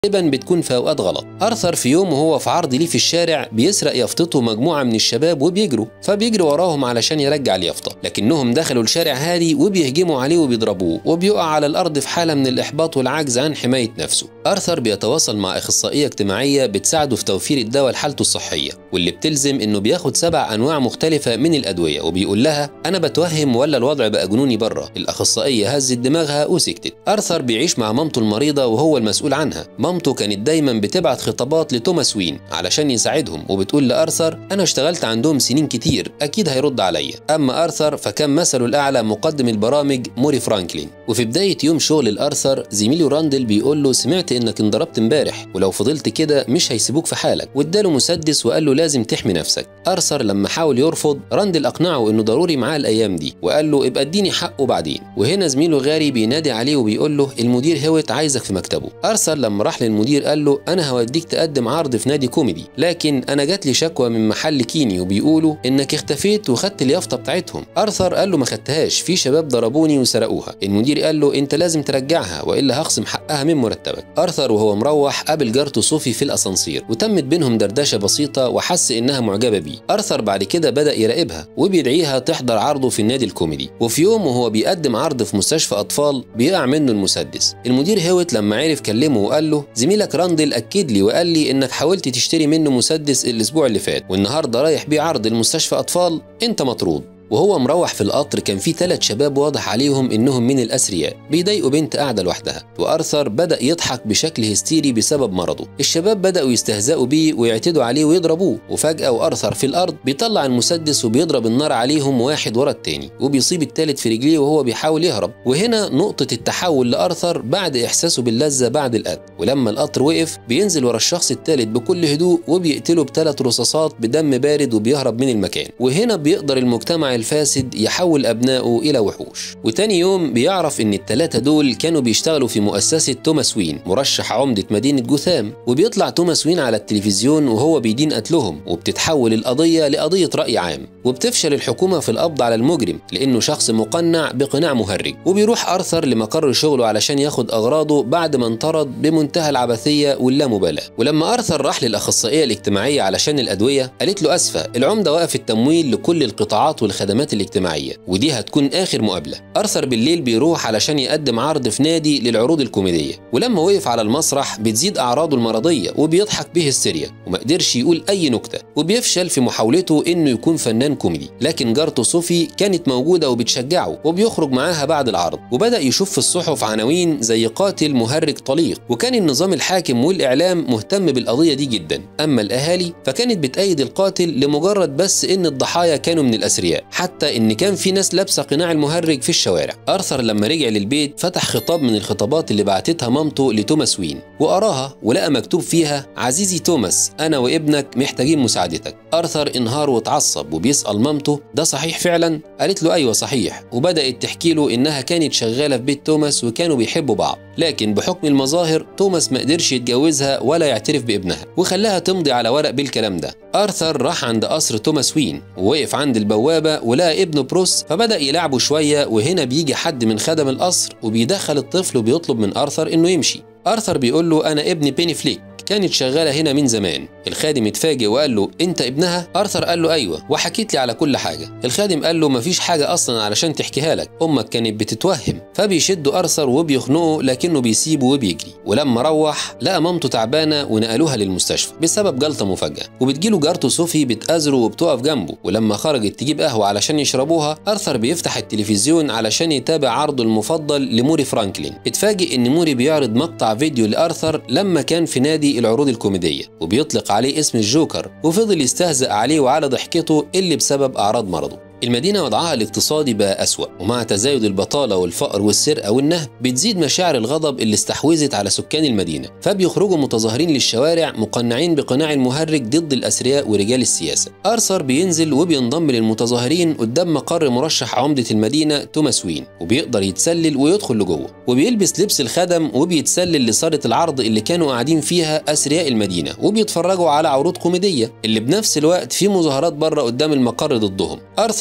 غالبا بتكون في اوقات غلط ارثر في يوم وهو في عرض ليه في الشارع بيسرق يافطته مجموعه من الشباب وبيجروا فبيجري وراهم علشان يرجع اليافطه لكنهم دخلوا الشارع هادي وبيهجموا عليه وبيضربوه وبيقع على الارض في حاله من الاحباط والعجز عن حمايه نفسه ارثر بيتواصل مع اخصائيه اجتماعيه بتساعده في توفير الدواء لحالته الصحيه واللي بتلزم انه بياخد سبع انواع مختلفه من الادويه وبيقول لها انا بتوهم ولا الوضع بقى جنوني بره الاخصائيه هزت دماغها وسكتت ارثر بيعيش مع مامته المريضه وهو المسؤول عنها مامته كانت دايما بتبعت خطابات لتوماس وين علشان يساعدهم وبتقول لارثر انا اشتغلت عندهم سنين كتير اكيد هيرد عليا اما ارثر فكان مثله الاعلى مقدم البرامج موري فرانكلين وفي بدايه يوم شغل الارثر زميله راندل بيقول له سمعت انك انضربت امبارح ولو فضلت كده مش هيسيبوك في حالك واداله مسدس وقال له لازم تحمي نفسك ارثر لما حاول يرفض راندل اقنعه انه ضروري معاه الايام دي وقال له ابقى اديني حقه بعدين وهنا زميله غاري بينادي عليه وبيقول له المدير هوت عايزك في مكتبه ارثر لما راح للمدير قال له انا هوديك تقدم عرض في نادي كوميدي لكن انا جات لي شكوى من محل كيني وبيقولوا انك اختفيت وخدت اليافطه بتاعتهم ارثر قال له ما خدتهاش في شباب ضربوني وسرقوها المدير قال له انت لازم ترجعها والا هخصم حقها من مرتبك ارثر وهو مروح قابل جارته صوفي في الاسانسير وتمت بينهم دردشه بسيطه وحس انها معجبه بيه ارثر بعد كده بدا يراقبها وبيدعيها تحضر عرضه في النادي الكوميدي وفي يوم وهو بيقدم عرض في مستشفى اطفال بيقع منه المسدس المدير هوت لما عرف كلمه وقال له زميلك راندل اكد لي وقال لي انك حاولت تشتري منه مسدس الاسبوع اللي فات والنهارده رايح بيه عرض المستشفى اطفال انت مطرود وهو مروح في القطر كان في ثلاث شباب واضح عليهم انهم من الاثرياء بيضايقوا بنت قاعده لوحدها وارثر بدا يضحك بشكل هستيري بسبب مرضه الشباب بداوا يستهزئوا بيه ويعتدوا عليه ويضربوه وفجاه وارثر في الارض بيطلع المسدس وبيضرب النار عليهم واحد ورا التاني وبيصيب التالت في رجليه وهو بيحاول يهرب وهنا نقطه التحول لارثر بعد احساسه باللذه بعد القتل ولما القطر وقف بينزل ورا الشخص التالت بكل هدوء وبيقتله بثلاث رصاصات بدم بارد وبيهرب من المكان وهنا بيقدر المجتمع الفاسد يحول أبنائه إلى وحوش وتاني يوم بيعرف إن التلاتة دول كانوا بيشتغلوا في مؤسسة توماس وين مرشح عمدة مدينة جوثام وبيطلع توماس وين على التلفزيون وهو بيدين قتلهم وبتتحول القضية لقضية رأي عام وبتفشل الحكومة في القبض على المجرم لأنه شخص مقنع بقناع مهرج وبيروح أرثر لمقر شغله علشان ياخد أغراضه بعد ما انطرد بمنتهى العبثية واللامبالاة ولما أرثر راح للأخصائية الاجتماعية علشان الأدوية قالت له أسفة العمدة وقف التمويل لكل القطاعات والخدمات الخدمات الاجتماعية ودي هتكون آخر مقابلة أرثر بالليل بيروح علشان يقدم عرض في نادي للعروض الكوميدية ولما وقف على المسرح بتزيد أعراضه المرضية وبيضحك بهستيريا وما قدرش يقول أي نكتة وبيفشل في محاولته إنه يكون فنان كوميدي لكن جارته صوفي كانت موجودة وبتشجعه وبيخرج معاها بعد العرض وبدأ يشوف في الصحف عناوين زي قاتل مهرج طليق وكان النظام الحاكم والإعلام مهتم بالقضية دي جدا أما الأهالي فكانت بتأيد القاتل لمجرد بس إن الضحايا كانوا من الأثرياء حتى ان كان في ناس لابسه قناع المهرج في الشوارع ارثر لما رجع للبيت فتح خطاب من الخطابات اللي بعتتها مامته لتوماس وين وقراها ولقى مكتوب فيها عزيزي توماس انا وابنك محتاجين مساعدتك ارثر انهار واتعصب وبيسال مامته ده صحيح فعلا قالت له ايوه صحيح وبدات تحكي له انها كانت شغاله في بيت توماس وكانوا بيحبوا بعض لكن بحكم المظاهر توماس ما قدرش يتجوزها ولا يعترف بابنها وخلاها تمضي على ورق بالكلام ده ارثر راح عند قصر توماس وين ووقف عند البوابه ولقى ابنه بروس فبدا يلعبه شويه وهنا بيجي حد من خدم القصر وبيدخل الطفل وبيطلب من ارثر انه يمشي ارثر بيقول له انا ابني بيني فليك كانت شغالة هنا من زمان الخادم اتفاجئ وقال له انت ابنها ارثر قال له ايوه وحكيت لي على كل حاجة الخادم قال له مفيش حاجة اصلا علشان تحكيها لك امك كانت بتتوهم فبيشدوا ارثر وبيخنقه لكنه بيسيبه وبيجري ولما روح لقى مامته تعبانة ونقلوها للمستشفى بسبب جلطة مفاجئة وبتجيله جارته صوفي بتأزره وبتقف جنبه ولما خرجت تجيب قهوة علشان يشربوها ارثر بيفتح التلفزيون علشان يتابع عرضه المفضل لموري فرانكلين اتفاجئ ان موري بيعرض مقطع فيديو لارثر لما كان في نادي العروض الكوميدية وبيطلق عليه اسم الجوكر وفضل يستهزأ عليه وعلى ضحكته اللي بسبب أعراض مرضه المدينة وضعها الاقتصادي بقى أسوأ ومع تزايد البطالة والفقر والسرقة والنهب بتزيد مشاعر الغضب اللي استحوذت على سكان المدينة فبيخرجوا متظاهرين للشوارع مقنعين بقناع المهرج ضد الأثرياء ورجال السياسة أرثر بينزل وبينضم للمتظاهرين قدام مقر مرشح عمدة المدينة توماس وين وبيقدر يتسلل ويدخل لجوه وبيلبس لبس الخدم وبيتسلل لصالة العرض اللي كانوا قاعدين فيها أثرياء المدينة وبيتفرجوا على عروض كوميدية اللي بنفس الوقت في مظاهرات بره قدام المقر ضدهم أرثر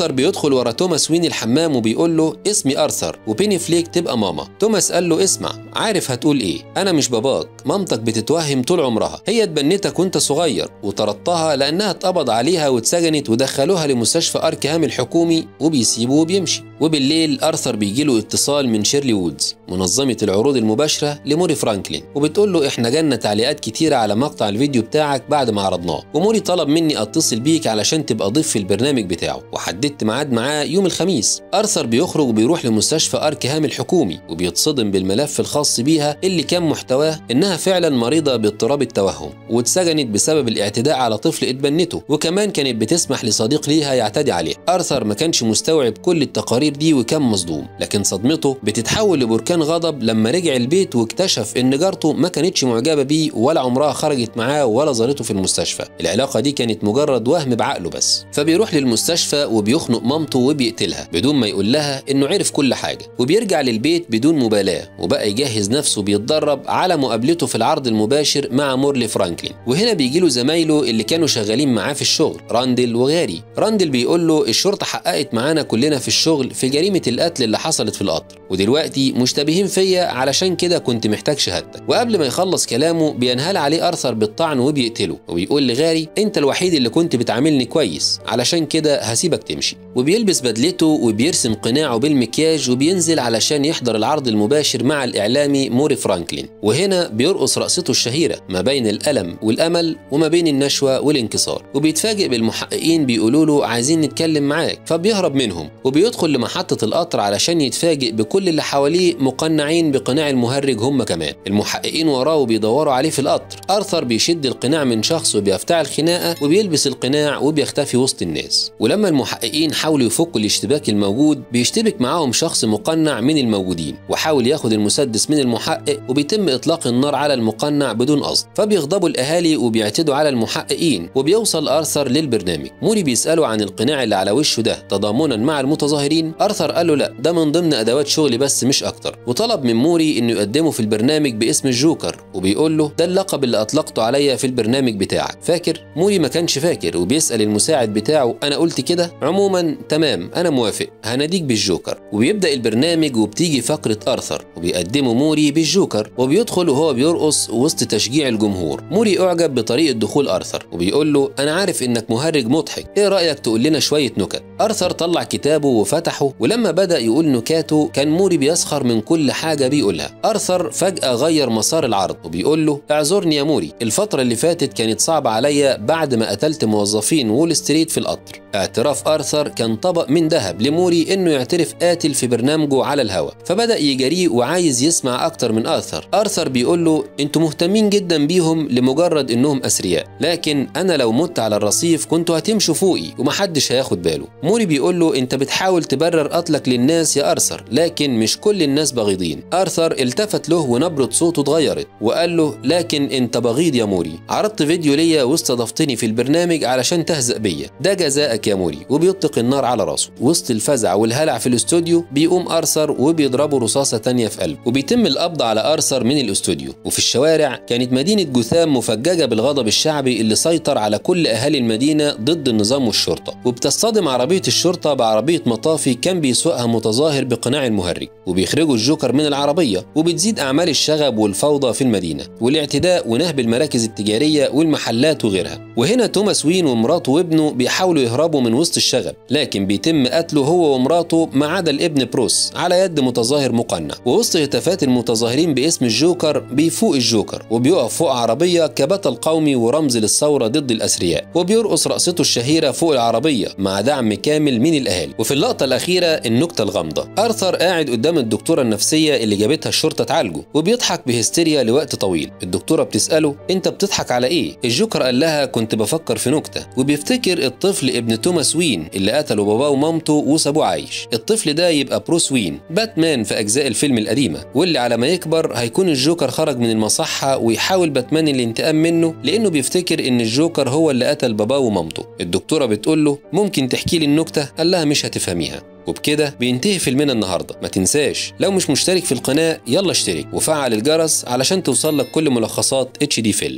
ارثر بيدخل ورا توماس وين الحمام وبيقول له اسمي ارثر وبيني فليك تبقى ماما توماس قال له اسمع عارف هتقول ايه انا مش باباك مامتك بتتوهم طول عمرها هي اتبنتك وانت صغير وطردتها لانها اتقبض عليها واتسجنت ودخلوها لمستشفى اركهام الحكومي وبيسيبه وبيمشي وبالليل ارثر بيجي له اتصال من شيرلي وودز منظمه العروض المباشره لموري فرانكلين وبتقول له احنا جالنا تعليقات كتيره على مقطع الفيديو بتاعك بعد ما عرضناه وموري طلب مني اتصل بيك علشان تبقى ضيف في البرنامج بتاعه وحددت ميعاد معاه يوم الخميس ارثر بيخرج وبيروح لمستشفى اركهام الحكومي وبيتصدم بالملف الخاص بيها اللي كان محتواه انها فعلا مريضه باضطراب التوهم واتسجنت بسبب الاعتداء على طفل اتبنته وكمان كانت بتسمح لصديق ليها يعتدي عليها ارثر ما كانش مستوعب كل التقارير دي وكان مصدوم لكن صدمته بتتحول لبركان غضب لما رجع البيت واكتشف ان جارته ما كانتش معجبه بيه ولا عمرها خرجت معاه ولا زارته في المستشفى العلاقه دي كانت مجرد وهم بعقله بس فبيروح للمستشفى وبيخنق مامته وبيقتلها بدون ما يقول لها انه عرف كل حاجه وبيرجع للبيت بدون مبالاه وبقى يجهز نفسه بيتدرب على مقابلته في العرض المباشر مع مورلي فرانكلين وهنا بيجي له زمايله اللي كانوا شغالين معاه في الشغل راندل وغاري راندل بيقول له الشرطه حققت معانا كلنا في الشغل في جريمه القتل اللي حصلت في القطر ودلوقتي مشتبهين فيا علشان كده كنت محتاج شهادتك وقبل ما يخلص كلامه بينهال عليه ارثر بالطعن وبيقتله وبيقول لغاري انت الوحيد اللي كنت بتعاملني كويس علشان كده هسيبك تمشي وبيلبس بدلته وبيرسم قناعه بالمكياج وبينزل علشان يحضر العرض المباشر مع الاعلامي موري فرانكلين وهنا بيرقص رقصته الشهيره ما بين الالم والامل وما بين النشوه والانكسار وبيتفاجئ بالمحققين بيقولوا له عايزين نتكلم معاك فبيهرب منهم وبيدخل لمحطه القطر علشان يتفاجئ بكل اللي حواليه مقنعين بقناع المهرج هم كمان المحققين وراه وبيدوروا عليه في القطر ارثر بيشد القناع من شخص وبيفتعل خناقه وبيلبس القناع وبيختفي وسط الناس ولما المحققين حاولوا يفكوا الاشتباك الموجود بيشتبك معاهم شخص مقنع من الموجودين وحاول ياخد المسدس من المحقق وبيتم اطلاق النار على المقنع بدون قصد فبيغضبوا الاهالي وبيعتدوا على المحققين وبيوصل ارثر للبرنامج موري بيساله عن القناع اللي على وشه ده تضامنا مع المتظاهرين ارثر قال له لا ده من ضمن ادوات شغلي بس مش اكتر وطلب من موري انه يقدمه في البرنامج باسم الجوكر وبيقول له ده اللقب اللي اطلقته عليا في البرنامج بتاعك فاكر موري ما كانش فاكر وبيسال المساعد بتاعه انا قلت كده عموما تمام انا موافق هناديك بالجوكر وبيبدا البرنامج وبتيجي فقره ارثر وبيقدمه موري بالجوكر وبيدخل وهو بيرقص وسط تشجيع الجمهور موري اعجب بطريقه دخول ارثر وبيقول له انا عارف انك مهرج مضحك ايه رايك تقول لنا شويه نكت ارثر طلع كتابه وفتحه ولما بدا يقول نكاته كان موري بيسخر من كل حاجه بيقولها ارثر فجاه غير مسار العرض وبيقول له اعذرني يا موري الفتره اللي فاتت كانت صعبه عليا بعد ما قتلت موظفين وول ستريت في القطر اعتراف ارثر كان طبق من ذهب لموري انه يعترف قاتل في برنامجه على الهوا فبدا يجاريه وعايز يسمع اكتر من ارثر ارثر بيقول له انتوا مهتمين جدا بيهم لمجرد انهم اثرياء لكن انا لو مت على الرصيف كنتوا هتمشوا فوقي ومحدش هياخد باله موري بيقول له انت بتحاول تبرر قتلك للناس يا ارثر لكن مش كل الناس بغيضين ارثر التفت له ونبره صوته اتغيرت وقال له لكن انت بغيض يا موري عرضت فيديو ليا واستضفتني في البرنامج علشان تهزأ بيا ده جزاءك يا موري وبيطلق النار على راسه وسط الفزع والهلع في الاستوديو بيقوم ارثر وبيضربه رصاصه تانية في قلبه وبيتم القبض على ارثر من الاستوديو وفي الشوارع كانت مدينه جثام مفججه بالغضب الشعبي اللي سيطر على كل اهالي المدينه ضد النظام والشرطه وبتصطدم عربيه الشرطه بعربيه مطافي كان بيسوقها متظاهر بقناع المهرج وبيخرجوا الجوكر من العربيه وبتزيد اعمال الشغب والفوضى في المدينه والاعتداء ونهب المراكز التجاريه والمحلات وغيرها وهنا توماس وين ومراته وابنه بيحاولوا يهربوا من وسط الشغب لكن بيتم قتله هو ومراته ما عدا الابن بروس على يد متظاهر مقنع ووسط هتافات المتظاهرين باسم الجوكر بيفوق الجوكر وبيقف فوق عربيه كبطل قومي ورمز للثوره ضد الاثرياء وبيرقص رقصته الشهيره فوق العربيه مع دعم كامل من الاهالي وفي اللقطه الاخيره النكته الغامضه ارثر قاعد قدام الدكتوره النفسيه اللي جابتها الشرطه تعالجه وبيضحك بهستيريا لوقت طويل الدكتوره بتساله انت بتضحك على ايه الجوكر قال لها كنت بفكر في نكته وبيفتكر الطفل ابن توماس وين اللي قتلوا باباه ومامته وسابوه عايش الطفل ده يبقى بروس وين باتمان في اجزاء الفيلم القديمه واللي على ما يكبر هيكون الجوكر خرج من المصحه ويحاول باتمان الانتقام منه لانه بيفتكر ان الجوكر هو اللي قتل باباه ومامته الدكتوره بتقول له ممكن تحكي لي النكته قال لها مش هتفهميها وبكده بينتهي فيلمنا النهارده ما تنساش لو مش مشترك في القناه يلا اشترك وفعل الجرس علشان توصل لك كل ملخصات اتش دي فيلم